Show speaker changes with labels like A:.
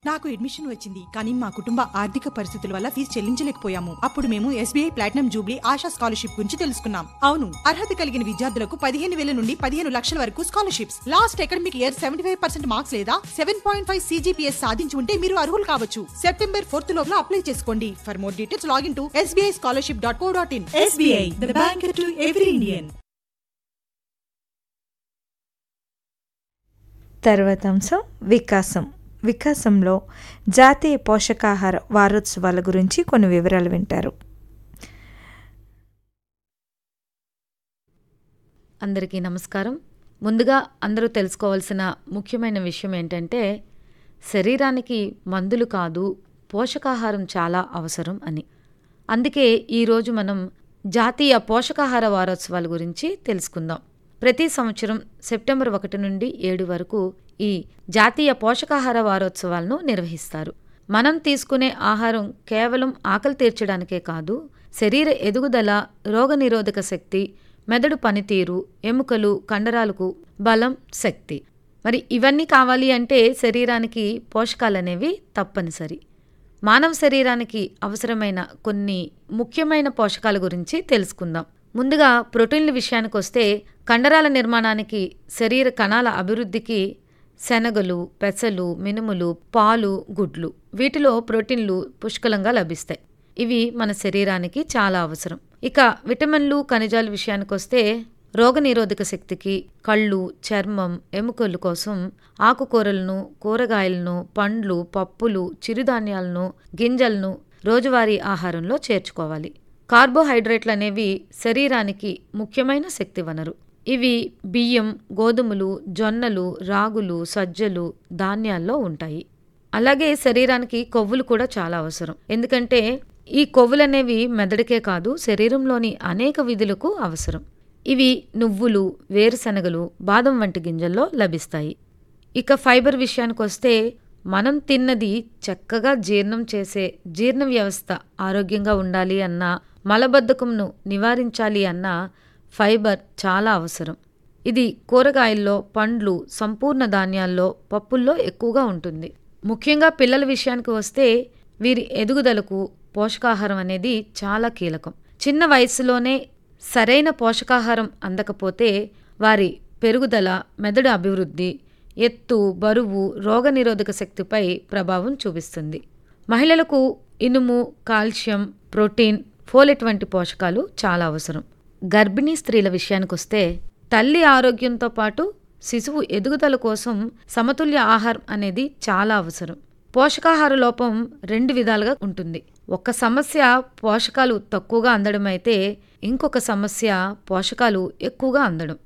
A: నాకు అడ్మిషన్ వచ్చింది కానీ మా కుటుంబ ఆర్థిక పరిస్థితుల వల్ల ఫీజు చెల్లించలేకపోయాము అప్పుడు మేము SBI platinum jubilee Asha scholarship గురించి తెలుసుకున్నాం అవును అర్హత కలిగిన విద్యార్థులకు పదిహేను వేల నుండి పదిహేను లక్షల వరకు scholarships last academic year seventy five percent marks లేదా సెవెన్ పాయింట్ ఫైవ్ సీజీపీఎస్ సాధించి ఉంటే మీరు అర్హులు కావచ్చు సెప్టెంబర్ ఫోర్త్ లోపల అప్లై చేసుకోండి for more details log in to SBI scholarship dot co dot in
B: SBI, the bank to every Indian.
C: తర్వాత అంశం వికాసం వికాసంలో జాతీయ పోషకాహార వారోత్సవాల గురించి కొన్ని వివరాలు వింటారు
D: అందరికీ నమస్కారం ముందుగా అందరూ తెలుసుకోవాల్సిన ముఖ్యమైన విషయం ఏంటంటే శరీరానికి మందులు కాదు పోషకాహారం చాలా అవసరం అని అందుకే ఈరోజు మనం జాతీయ పోషకాహార వారోత్సవాల గురించి తెలుసుకుందాం ప్రతి సంవత్సరం సెప్టెంబర్ ఒకటి నుండి ఏడు వరకు ఈ జాతీయ పోషకాహార వారోత్సవాలను నిర్వహిస్తారు మనం తీసుకునే ఆహారం కేవలం ఆకలి తీర్చడానికే కాదు శరీర ఎదుగుదల రోగనిరోధక శక్తి మెదడు పనితీరు ఎముకలు కండరాలకు బలం శక్తి మరి ఇవన్నీ కావాలి అంటే శరీరానికి పోషకాలనేవి తప్పనిసరి మానవ శరీరానికి అవసరమైన కొన్ని ముఖ్యమైన పోషకాల గురించి తెలుసుకుందాం ముందుగా ప్రోటీన్ల విషయానికి వస్తే కండరాల నిర్మాణానికి శరీర కణాల అభివృద్ధికి శనగలు పెసలు మినుములు పాలు గుడ్లు వీటిలో ప్రోటీన్లు పుష్కలంగా లభిస్తాయి ఇవి మన శరీరానికి చాలా అవసరం ఇక విటమిన్లు ఖనిజాల విషయానికి వస్తే రోగనిరోధక శక్తికి కళ్ళు చర్మం ఎముకలు కోసం ఆకుకూరలను కూరగాయలను పండ్లు పప్పులు చిరుధాన్యాలను గింజలను రోజువారీ ఆహారంలో చేర్చుకోవాలి కార్బోహైడ్రేట్లు అనేవి శరీరానికి ముఖ్యమైన శక్తి వనరు ఇవి బియ్యం గోధుమలు జొన్నలు రాగులు సజ్జలు ధాన్యాల్లో ఉంటాయి అలాగే శరీరానికి కొవ్వులు కూడా చాలా అవసరం ఎందుకంటే ఈ కొవ్వులనేవి మెదడుకే కాదు శరీరంలోని అనేక విధులకు అవసరం ఇవి నువ్వులు వేరుశనగలు బాదం వంటి గింజల్లో లభిస్తాయి ఇక ఫైబర్ విషయానికి వస్తే మనం తిన్నది చక్కగా జీర్ణం చేసే జీర్ణ వ్యవస్థ ఆరోగ్యంగా ఉండాలి అన్నా మలబద్ధకంను నివారించాలి అన్నా ఫైబర్ చాలా అవసరం ఇది కూరగాయల్లో పండ్లు సంపూర్ణ ధాన్యాల్లో పప్పుల్లో ఎక్కువగా ఉంటుంది ముఖ్యంగా పిల్లల విషయానికి వస్తే వీరి ఎదుగుదలకు పోషకాహారం అనేది చాలా కీలకం చిన్న వయసులోనే సరైన పోషకాహారం అందకపోతే వారి పెరుగుదల మెదడు అభివృద్ధి ఎత్తు బరువు రోగనిరోధక శక్తిపై ప్రభావం చూపిస్తుంది మహిళలకు ఇనుము కాల్షియం ప్రోటీన్ ఫోలెట్ వంటి పోషకాలు చాలా అవసరం గర్భిణీ స్త్రీల విషయానికొస్తే తల్లి ఆరోగ్యంతో పాటు శిశువు ఎదుగుదల కోసం సమతుల్య ఆహారం అనేది చాలా అవసరం పోషకాహార లోపం రెండు విధాలుగా ఉంటుంది ఒక సమస్య పోషకాలు తక్కువగా అందడం అయితే ఇంకొక సమస్య పోషకాలు ఎక్కువగా అందడం